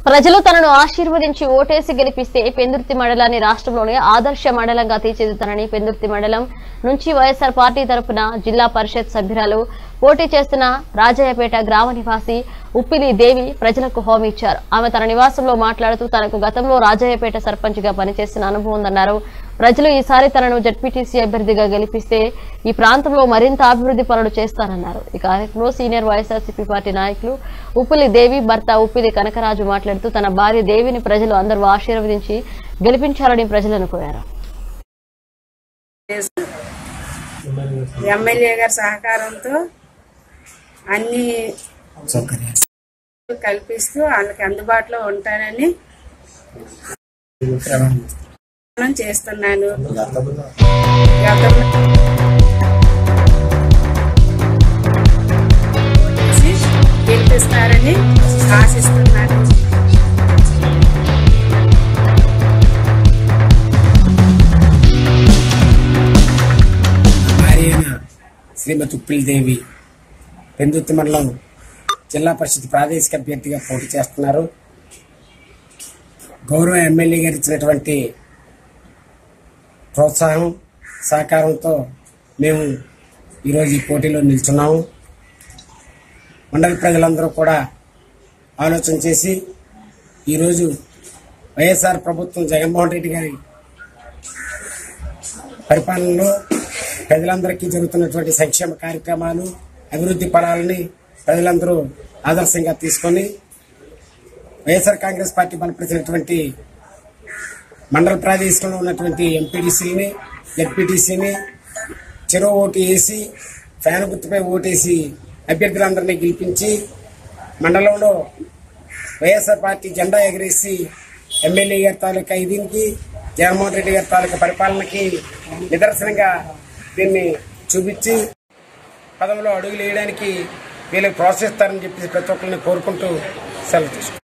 ప్రజలు తనను ఆశీర్వదించి ఓటేసి గెలిపిస్తే పెందుర్తి మండలాన్ని రాష్ట్రంలోనే ఆదర్శ మండలంగా తీర్చిదిద్దానని పెందుర్తి మండలం నుంచి వైఎస్ఆర్ పార్టీ తరపున జిల్లా పరిషత్ సభ్యురాలు పోటీ చేస్తున్న రాజయ్యపేట గ్రామ నివాసి ఉప్పిలి దేవి ప్రజలకు హామీ ఇచ్చారు ఆమె తన నివాసంలో మాట్లాడుతూ తనకు గతంలో రాజయ్యపేట సర్పంచ్ గా పనిచేసిన అనుభవం ఉందన్నారు ప్రజలు ఈసారి తనను జడ్పీటీసీ అభ్యర్థిగా గెలిపిస్తే ఈ ప్రాంతంలో మరింత అభివృద్ధి పనులు చేస్తారన్నారు ఈ కార్యక్రమంలో సీనియర్ వైఎస్ఆర్సీపీ పార్టీ నాయకులు ఉప్పిలి దేవి భర్త ఉప్పిలి కనకరాజు మాట్లాడుతూ తన భార్య దేవిని ప్రజలు అందరూ ఆశీర్వదించి గెలిపించాలని ప్రజలను కోరారు ఎమ్మెల్యే గారి సహకారంతో అన్ని కల్పిస్తూ వాళ్ళకి అందుబాటులో ఉంటానని ప్రమాణం చేస్తున్నాను గతంలో చేసి గెలిపిస్తారని ఆశిస్తున్నాను భార్య అయిన శ్రీమతి ఉప్పిల్దేవి పెందుర్తి మండలం జిల్లా పరిషత్ ప్రాదేశిక అభ్యర్థిగా పోటీ చేస్తున్నారు గౌరవ ఎమ్మెల్యే గారు ఇచ్చినటువంటి ప్రోత్సాహం సహకారంతో మేము ఈరోజు ఈ పోటీలో నిల్చున్నాము మండల ప్రజలందరూ కూడా ఆలోచన చేసి ఈరోజు వైఎస్ఆర్ ప్రభుత్వం జగన్మోహన్ రెడ్డి గారి పరిపాలనలో ప్రజలందరికీ జరుగుతున్నటువంటి సంక్షేమ కార్యక్రమాలు అభివృద్ధి ఫలాలని ప్రజలందరూ ఆదర్శంగా తీసుకొని వైఎస్ఆర్ కాంగ్రెస్ పార్టీ బలపరిచినటువంటి మండల ప్రాదేశికంలో ఉన్నటువంటి ఎంపీటీసీని జడ్పీటీసీని చెరో ఓటు వేసి ఫ్యాన్ గుర్తుపై ఓటేసి అభ్యర్థులందరినీ గెలిపించి మండలంలో వైఎస్ఆర్ పార్టీ జెండా ఎగరేసి ఎమ్మెల్యే గారి తాలూకా దీనికి జగన్మోహన్ రెడ్డి గారి తాలూకా పరిపాలనకి నిదర్శనంగా దీన్ని చూపించి పదంలో అడుగులు వేయడానికి వీళ్ళకి ప్రోత్సహిస్తారని చెప్పి ప్రతి ఒక్కరిని కోరుకుంటూ సెలవు తీసుకుంటాం